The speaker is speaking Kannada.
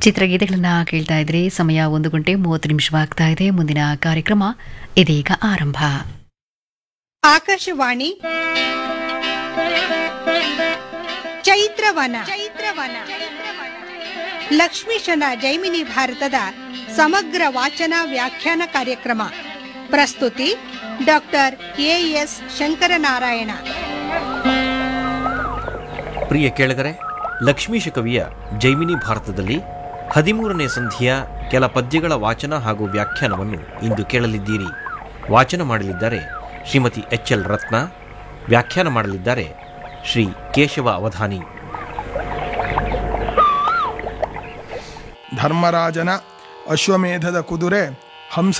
ಚಿತ್ರಗೀತೆಗಳನ್ನ ಕೇಳ್ತಾ ಇದ್ರೆ ಸಮಯ ಒಂದು ಗಂಟೆ ಮೂವತ್ತು ನಿಮಿಷವಾಗ್ತಾ ಇದೆ ಮುಂದಿನ ಕಾರ್ಯಕ್ರಮ ಇದೀಗ ಆರಂಭ ಆಕಾಶವಾಣಿ ಚೈತ್ರವನ ಚೈತ್ರವನ ಲಕ್ಷ್ಮೀಶನ ಜೈಮಿನಿ ಭಾರತದ ಸಮಗ್ರ ವಾಚನ ವ್ಯಾಖ್ಯಾನ ಕಾರ್ಯಕ್ರಮ ಪ್ರಸ್ತುತಿ ಡಾಕ್ಟರ್ ಎಎಸ್ ಶಂಕರನಾರಾಯಣ ಪ್ರಿಯ ಕೇಳಿದರೆ ಲಕ್ಷ್ಮೀಶ ಕವಿಯ ಜೈಮಿನಿ ಭಾರತದಲ್ಲಿ ಹದಿಮೂರನೇ ಸಂಧಿಯ ಕೆಲ ಪದ್ಯಗಳ ವಾಚನ ಹಾಗೂ ವ್ಯಾಖ್ಯಾನವನ್ನು ಇಂದು ಕೇಳಲಿದ್ದೀರಿ ವಾಚನ ಮಾಡಲಿದ್ದಾರೆ ಶ್ರೀಮತಿ ಎಚ್ ಎಲ್ ರತ್ನ ವ್ಯಾಖ್ಯಾನ ಮಾಡಲಿದ್ದಾರೆ ಶ್ರೀ ಕೇಶವ ಅವಧಾನಿ ಧರ್ಮರಾಜನ ಅಶ್ವಮೇಧದ ಕುದುರೆ ಹಂಸ